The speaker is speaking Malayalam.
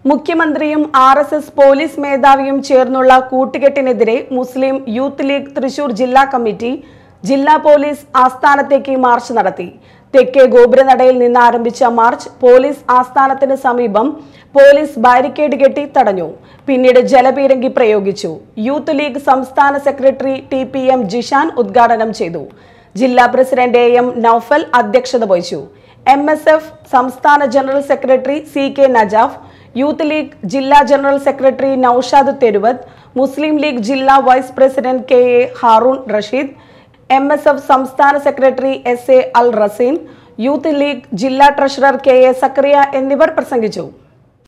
മുഖ്യമന്ത്രിയും ആർ എസ് എസ് പോലീസ് മേധാവിയും ചേർന്നുള്ള കൂട്ടുകെട്ടിനെതിരെ മുസ്ലിം യൂത്ത് ലീഗ് തൃശൂർ ജില്ലാ കമ്മിറ്റി ജില്ലാ പോലീസ് ആസ്ഥാനത്തേക്ക് മാർച്ച് നടത്തി തെക്കേ ഗോപുരനടയിൽ നിന്ന് ആരംഭിച്ച മാർച്ച് പോലീസ് ആസ്ഥാനത്തിന് സമീപം പോലീസ് ബാരിക്കേഡ് കെട്ടി തടഞ്ഞു പിന്നീട് ജലപീരങ്കി പ്രയോഗിച്ചു യൂത്ത് ലീഗ് സംസ്ഥാന secretary T P M Jishan ഉദ്ഘാടനം ചെയ്തു ജില്ലാ പ്രസിഡന്റ് എ എം നൌഫൽ അധ്യക്ഷത വഹിച്ചു എം എസ് എഫ് സംസ്ഥാന general secretary C K Najaf youth league ജില്ലാ general secretary Naushad Theruvath Muslim league ജില്ലാ vice president K A Haroon Rasheed M S F സംസ്ഥാന secretary S A Al Razeen youth league ജില്ലാ ട്രഷറർ കെ എ സക്കറിയ എന്നിവർ പ്രസംഗിച്ചു